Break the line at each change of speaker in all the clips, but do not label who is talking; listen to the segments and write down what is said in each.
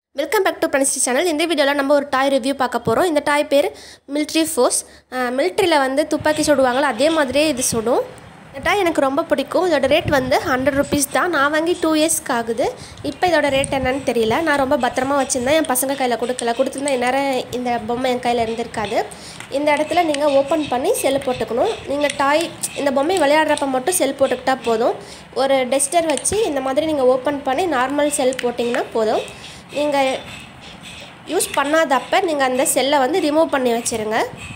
welcome back to பிரன்ஸ்டி channel இந்த வீடியோவில் நம்ம ஒரு டாய் ரிவ்யூ பார்க்க போகிறோம் இந்த டாய் பேர் மிலிட்ரி ஃபோர்ஸ் மிலிட்ரியில் வந்து துப்பாக்கி சுடுவாங்களோ அதே மாதிரியே இது சுடும் இந்த டாய் எனக்கு ரொம்ப பிடிக்கும் இதோட ரேட் வந்து ஹண்ட்ரட் ருபீஸ் தான் நான் வாங்கி டூ இயர்ஸ்க்கு ஆகுது இப்போ இதோட ரேட் என்னன்னு தெரியல நான் ரொம்ப பத்திரமா வச்சுருந்தேன் என் பசங்க கையில் கொடுக்கல கொடுத்துருந்தா இந்நேரம் இந்த பொம்மை என் கையில் இருந்திருக்காது இந்த இடத்துல நீங்கள் ஓப்பன் பண்ணி செல் போட்டுக்கணும் நீங்கள் டாய் இந்த பொம்மை விளையாடுறப்ப மட்டும் செல் போட்டுக்கிட்டா போதும் ஒரு டெஸ்டர் வச்சு இந்த மாதிரி நீங்கள் ஓப்பன் பண்ணி நார்மல் செல் போட்டிங்கன்னா போதும் நீங்கள் யூஸ் பண்ணாதப்ப நீங்கள் அந்த செல்லை வந்து ரிமூவ் பண்ணி வச்சுருங்க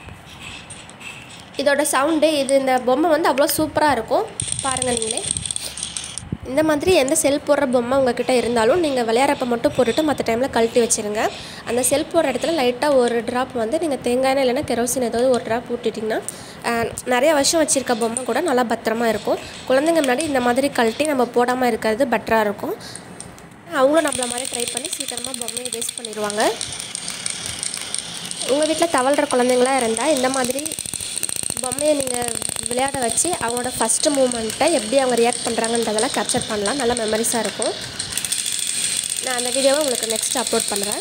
இதோட சவுண்டு இது இந்த பொம்மை வந்து அவ்வளோ சூப்பராக இருக்கும் பாருங்கள் நீங்களே இந்த மாதிரி எந்த செல் போடுற பொம்மை உங்ககிட்ட இருந்தாலும் நீங்கள் விளையாடுறப்ப மட்டும் போட்டுட்டு மற்ற டைமில் கழட்டி வச்சுருங்க அந்த செல் போடுற இடத்துல லைட்டாக ஒரு ட்ராப் வந்து நீங்கள் தேங்காய் எண்ணெய் இல்லைன்னா கெரோசின் ஏதாவது ஒரு ட்ராப் ஊட்டிட்டிங்கன்னா அஹ், நிறைய வருஷம் வச்சுருக்க பொம்மை கூட நல்லா பத்திரமா இருக்கும் குழந்தைங்க முன்னாடி இந்த மாதிரி கழட்டி நம்ம போடாமல் இருக்கிறது பெட்டராக இருக்கும் அவங்களும் நம்மள மாதிரி ட்ரை பண்ணி சீக்கிரமாக பொம்மையை வேஸ்ட் பண்ணிடுவாங்க உங்கள் வீட்டில் தவழ்கிற குழந்தைங்களா இருந்தால் இந்த மாதிரி பொம்மையை நீங்கள் விளையாட வச்சு அவங்களோட ஃபஸ்ட்டு மூமெண்ட்டை எப்படி அவங்க ரியாக்ட் பண்ணுறாங்கன்றதெல்லாம் கேப்சர் பண்ணலாம் நல்ல மெமரிஸாக இருக்கும் நான் அந்த வீடியோவை உங்களுக்கு நெக்ஸ்ட் அப்லோட் பண்ணுறேன்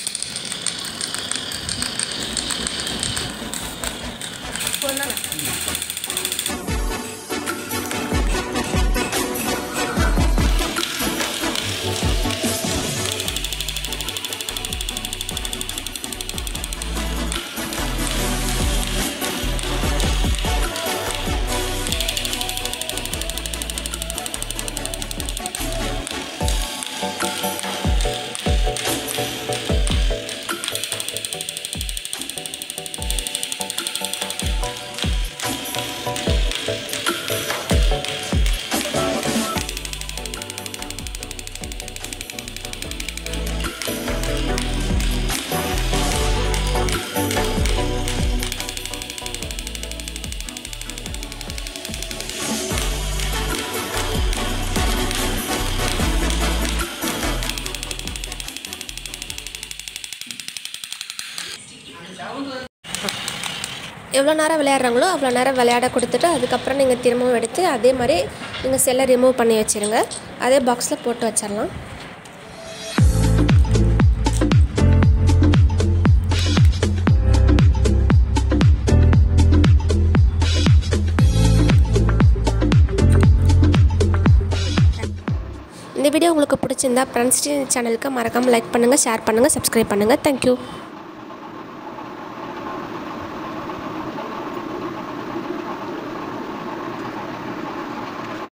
எவ்வளோ நேரம் விளையாடுறாங்களோ அவ்வளோ நேரம் விளையாட கொடுத்துட்டு அதுக்கப்புறம் நீங்கள் திரும்பவும் எடுத்து அதே மாதிரி நீங்கள் செல்லை ரிமூவ் பண்ணி வச்சுருங்க அதே பாக்ஸில் போட்டு வச்சிடலாம் இந்த வீடியோ உங்களுக்கு பிடிச்சிருந்தா ஃப்ரெண்ட்ஸ் சேனலுக்கு மறக்காமல் லைக் பண்ணுங்கள் ஷேர் பண்ணுங்கள் சப்ஸ்கிரைப் பண்ணுங்கள் தேங்க்யூ